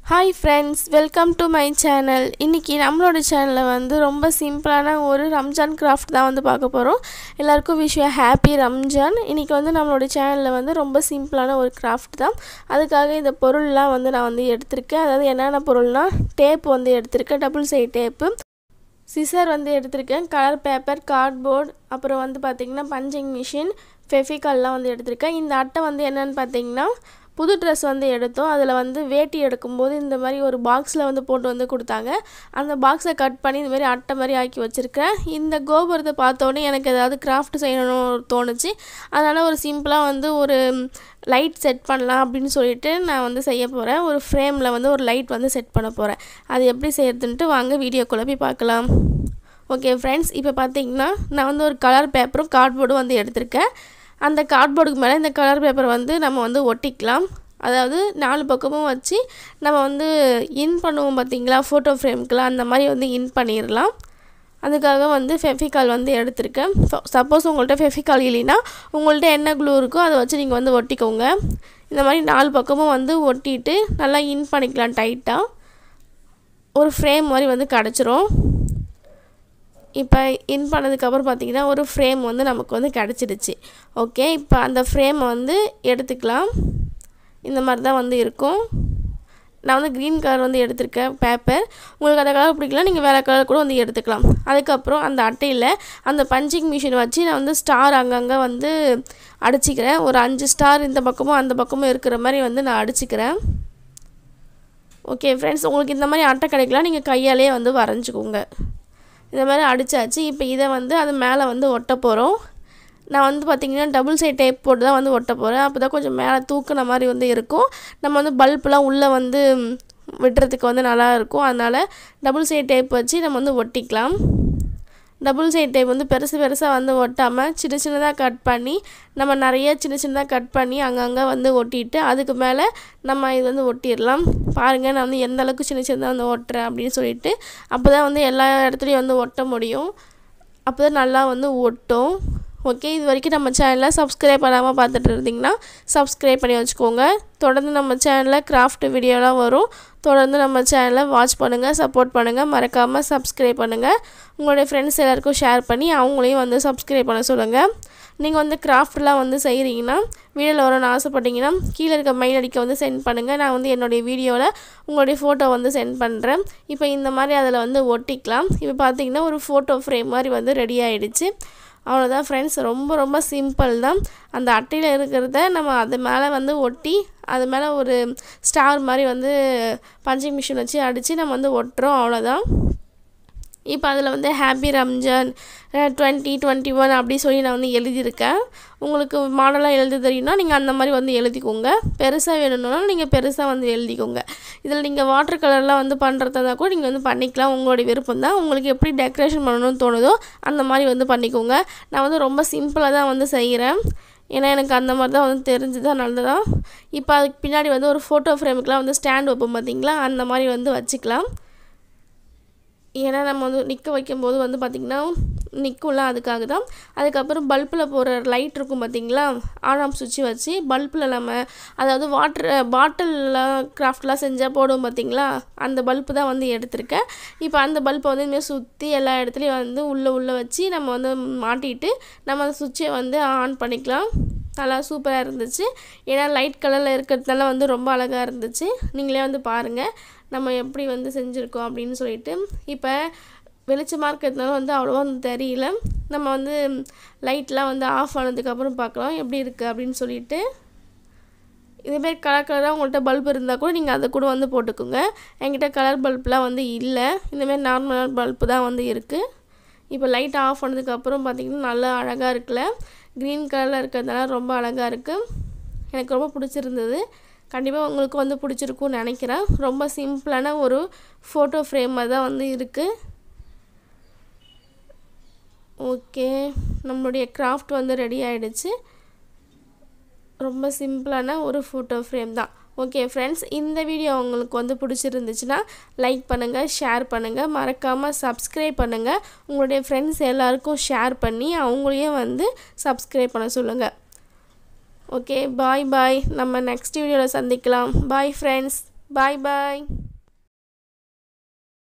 hi friends welcome to my channel இன்றைக்கி நம்மளோட சேனலில் வந்து ரொம்ப சிம்பிளான ஒரு ரம்ஜான் கிராஃப்ட் தான் வந்து பார்க்க போகிறோம் எல்லாருக்கும் விஷயம் ஹாப்பி ரம்ஜான் இன்றைக்கி வந்து நம்மளோட சேனலில் வந்து ரொம்ப சிம்பிளான ஒரு கிராஃப்ட் தான் அதுக்காக இந்த பொருள்லாம் வந்து நான் வந்து எடுத்திருக்கேன் அதாவது என்னென்ன பொருள்னால் டேப் வந்து எடுத்திருக்கேன் டபுள் சைட் டேப்பு சிசர் வந்து எடுத்திருக்கேன் கலர் பேப்பர் கார்ட்போர்ட் அப்புறம் வந்து பார்த்திங்கன்னா பஞ்சிங் மிஷின் ஃபெஃபிகால்லாம் வந்து எடுத்திருக்கேன் இந்த அட்டை வந்து என்னென்னு பார்த்தீங்கன்னா புது ட்ரெஸ் வந்து எடுத்தோம் அதில் வந்து வேட்டி எடுக்கும்போது இந்த மாதிரி ஒரு பாக்ஸில் வந்து போட்டு வந்து கொடுத்தாங்க அந்த பாக்ஸை கட் பண்ணி இந்த மாதிரி அட்டை மாதிரி ஆக்கி வச்சுருக்கேன் இந்த கோபுரத்தை பார்த்தோன்னே எனக்கு ஏதாவது கிராஃப்ட் செய்யணும்னு தோணுச்சு அதனால் ஒரு சிம்பிளாக வந்து ஒரு லைட் செட் பண்ணலாம் அப்படின்னு சொல்லிட்டு நான் வந்து செய்ய போகிறேன் ஒரு ஃப்ரேமில் வந்து ஒரு லைட் வந்து செட் பண்ண போகிறேன் அது எப்படி செய்யறதுன்ட்டு வாங்க வீடியோக்குள்ளே போய் பார்க்கலாம் ஓகே ஃப்ரெண்ட்ஸ் இப்போ பார்த்தீங்கன்னா நான் வந்து ஒரு கலர் பேப்பரும் கார்ட்போர்டும் வந்து எடுத்திருக்கேன் அந்த கார்ட்போர்டுக்கு மேலே இந்த கலர் பேப்பர் வந்து நம்ம வந்து ஒட்டிக்கலாம் அதாவது நாலு பக்கமும் வச்சு நம்ம வந்து இன் பண்ணுவோம் பார்த்தீங்களா ஃபோட்டோ ஃப்ரேம்க்கெலாம் அந்த மாதிரி வந்து இன் பண்ணிடலாம் அதுக்காக வந்து ஃபெஃபிகால் வந்து எடுத்திருக்கேன் சப்போஸ் உங்கள்கிட்ட ஃபெஃபிகால் இல்லைன்னா உங்கள்கிட்ட என்ன க்ளூ இருக்கோ அதை வச்சு நீங்கள் வந்து ஒட்டிக்கோங்க இந்த மாதிரி நாலு பக்கமும் வந்து ஒட்டிட்டு நல்லா இன் பண்ணிக்கலாம் டைட்டாக ஒரு ஃப்ரேம் மாதிரி வந்து கிடச்சிரும் இப்போ இன் பண்ணதுக்கப்புறம் பார்த்திங்கன்னா ஒரு ஃப்ரேம் வந்து நமக்கு வந்து கிடச்சிடுச்சு ஓகே இப்போ அந்த ஃப்ரேமை வந்து எடுத்துக்கலாம் இந்த மாதிரி தான் வந்து இருக்கும் நான் வந்து க்ரீன் கலர் வந்து எடுத்திருக்கேன் பேப்பர் உங்களுக்கு அந்த கலர் பிடிக்கல நீங்கள் வேறு கலர் கூட வந்து எடுத்துக்கலாம் அதுக்கப்புறம் அந்த அட்டையில் அந்த பஞ்சிங் மிஷின் வச்சு நான் வந்து ஸ்டார் அங்கங்கே வந்து அடிச்சிக்கிறேன் ஒரு அஞ்சு ஸ்டார் இந்த பக்கமும் அந்த பக்கமும் இருக்கிற மாதிரி வந்து நான் அடிச்சிக்கிறேன் ஓகே ஃப்ரெண்ட்ஸ் உங்களுக்கு இந்த மாதிரி அட்டை கிடைக்கலாம் நீங்கள் கையாலே வந்து வரைஞ்சிக்கோங்க இந்த மாதிரி அடித்தாச்சு இப்போ இதை வந்து அது மேலே வந்து ஒட்ட போகிறோம் நான் வந்து பார்த்திங்கன்னா டபுள் சைட் டேப் போட்டு தான் வந்து ஒட்ட போகிறேன் அப்போ தான் கொஞ்சம் மேலே தூக்குன மாதிரி வந்து இருக்கும் நம்ம வந்து பல்ப்லாம் உள்ளே வந்து விடுறதுக்கு வந்து நல்லா இருக்கும் அதனால் டபுள் சைட் டேப் வச்சு நம்ம வந்து ஒட்டிக்கலாம் டபுள் சைட் டேப் வந்து பெருசு பெருசாக வந்து ஒட்டாமல் சின்ன சின்னதாக கட் பண்ணி நம்ம நிறைய சின்ன சின்னதாக கட் பண்ணி அங்கங்கே வந்து ஒட்டிட்டு அதுக்கு மேலே நம்ம இது வந்து ஒட்டிடலாம் பாருங்கள் நான் வந்து எந்த அளவுக்கு சின்ன சின்னதாக வந்து ஒட்டுறேன் அப்படின்னு சொல்லிட்டு அப்போ தான் வந்து எல்லா இடத்துலையும் வந்து ஒட்ட முடியும் அப்போ தான் நல்லா வந்து ஒட்டும் ஓகே இது வரைக்கும் நம்ம சேனலில் சப்ஸ்கிரைப் பண்ணாமல் பார்த்துட்டு இருந்தீங்கன்னா சப்ஸ்கிரைப் பண்ணி வச்சுக்கோங்க தொடர்ந்து நம்ம சேனலில் கிராஃப்ட் வீடியோலாம் வரும் தொடர்ந்து நம்ம சேனலை வாட்ச் பண்ணுங்கள் சப்போர்ட் பண்ணுங்கள் மறக்காமல் சப்ஸ்கிரைப் பண்ணுங்கள் உங்களுடைய ஃப்ரெண்ட்ஸ் எல்லாருக்கும் ஷேர் பண்ணி அவங்களையும் வந்து சப்ஸ்கிரைப் பண்ண சொல்லுங்கள் நீங்கள் வந்து கிராஃப்ட்லாம் வந்து செய்கிறீங்கன்னா வீடியோவில் வரணும்னு ஆசைப்பட்டீங்கன்னா கீழே இருக்க மெயில் அடிக்க வந்து சென்ட் பண்ணுங்கள் நான் வந்து என்னுடைய வீடியோவில் உங்களுடைய ஃபோட்டோ வந்து சென்ட் பண்ணுறேன் இப்போ இந்த மாதிரி அதில் வந்து ஒட்டிக்கலாம் இப்போ பார்த்தீங்கன்னா ஒரு ஃபோட்டோ ஃப்ரேம் மாதிரி வந்து ரெடி ஆகிடுச்சு அவ்வளோதான் ஃப்ரெண்ட்ஸ் ரொம்ப ரொம்ப சிம்பிள் தான் அந்த அட்டையில் இருக்கிறத நம்ம அது மேலே வந்து ஒட்டி அது மேலே ஒரு ஸ்டார் மாதிரி வந்து பஞ்சிங் மிஷின் வச்சு அடித்து நம்ம வந்து ஒட்டுறோம் அவ்வளோதான் இப்போ அதில் வந்து happy Ramzan twenty twenty one அப்படி சொல்லி நான் வந்து எழுதியிருக்கேன் உங்களுக்கு மாடலாக எழுத தெரியும்னா நீங்கள் அந்த மாதிரி வந்து எழுதிக்கோங்க பெருசாக வேணும்னாலும் நீங்கள் பெருசாக வந்து எழுதிக்கோங்க இதில் நீங்கள் வாட்டர் கலர்லாம் வந்து பண்ணுறதா கூட நீங்கள் வந்து பண்ணிக்கலாம் உங்களுடைய விருப்பம் தான் உங்களுக்கு எப்படி டெக்கரேஷன் பண்ணணும்னு தோணுதோ அந்த மாதிரி வந்து பண்ணிக்கோங்க நான் வந்து ரொம்ப சிம்பிளாக தான் வந்து செய்கிறேன் ஏன்னா எனக்கு அந்த மாதிரி தான் வந்து தெரிஞ்சுது அதனால தான் இப்போ அதுக்கு பின்னாடி வந்து ஒரு ஃபோட்டோ ஃப்ரேமுக்கெலாம் வந்து ஸ்டாண்ட் வைப்போம் பார்த்தீங்களா அந்த மாதிரி வந்து வச்சுக்கலாம் ஏன்னா நம்ம வந்து நிற்க வைக்கும்போது வந்து பார்த்திங்கன்னா நிற்கும்ல அதுக்காக தான் அதுக்கப்புறம் பல்பில் போகிற லைட் இருக்கும் பார்த்திங்களா ஆன் ஆஃப் சுவிட்ச் வச்சு பல்பில் நம்ம அதாவது வாட்டர் பாட்டில்லாம் கிராஃப்ட்லாம் செஞ்சால் போடுவோம் பார்த்திங்களா அந்த பல்பு தான் வந்து எடுத்திருக்கேன் இப்போ அந்த பல்பை வந்து இனிமேல் சுற்றி எல்லா இடத்துலையும் வந்து உள்ளே உள்ளே வச்சு நம்ம வந்து மாட்டிட்டு நம்ம அந்த சுவிட்சை வந்து ஆன் பண்ணிக்கலாம் நல்லா சூப்பராக இருந்துச்சு ஏன்னா லைட் கலரில் இருக்கிறதுனால வந்து ரொம்ப அழகாக இருந்துச்சு நீங்களே வந்து பாருங்கள் நம்ம எப்படி வந்து செஞ்சுருக்கோம் அப்படின்னு சொல்லிட்டு இப்போ வெளிச்சமாக இருக்கிறதுனால வந்து அவ்வளோவா வந்து தெரியல நம்ம வந்து லைட்லாம் வந்து ஆஃப் ஆனதுக்கப்புறம் பார்க்கலாம் எப்படி இருக்குது அப்படின்னு சொல்லிட்டு இதேமாரி கலர் கலராக உங்கள்கிட்ட பல்ப் இருந்தால் கூட நீங்கள் அதை கூட வந்து போட்டுக்கோங்க என்கிட்ட கலர் பல்ப்லாம் வந்து இல்லை இந்தமாரி நார்மலான பல்ப்பு தான் வந்து இருக்குது இப்போ லைட் ஆஃப் பண்ணதுக்கப்புறம் பார்த்திங்கன்னா நல்லா அழகாக இருக்குல்ல க்ரீன் கலரில் இருக்கிறதுனால ரொம்ப அழகாக இருக்குது எனக்கு ரொம்ப பிடிச்சிருந்தது கண்டிப்பாக உங்களுக்கு வந்து பிடிச்சிருக்கும்னு நினைக்கிறேன் ரொம்ப சிம்பிளான ஒரு ஃபோட்டோ ஃப்ரேமாக தான் வந்து இருக்குது ஓகே நம்மளுடைய கிராஃப்ட் வந்து ரெடி ஆகிடுச்சு ரொம்ப சிம்பிளான ஒரு ஃபோட்டோ ஃப்ரேம் தான் ஓகே ஃப்ரெண்ட்ஸ் இந்த வீடியோ உங்களுக்கு வந்து பிடிச்சிருந்துச்சுன்னா லைக் பண்ணுங்கள் ஷேர் பண்ணுங்கள் மறக்காமல் சப்ஸ்கிரைப் பண்ணுங்கள் உங்களுடைய ஃப்ரெண்ட்ஸ் எல்லாருக்கும் ஷேர் பண்ணி அவங்களையும் வந்து சப்ஸ்கிரைப் பண்ண சொல்லுங்கள் ஓகே பாய் பாய் நம்ம நெக்ஸ்ட் வீடியோவில் சந்திக்கலாம் பாய் ஃப்ரெண்ட்ஸ் பாய் பாய்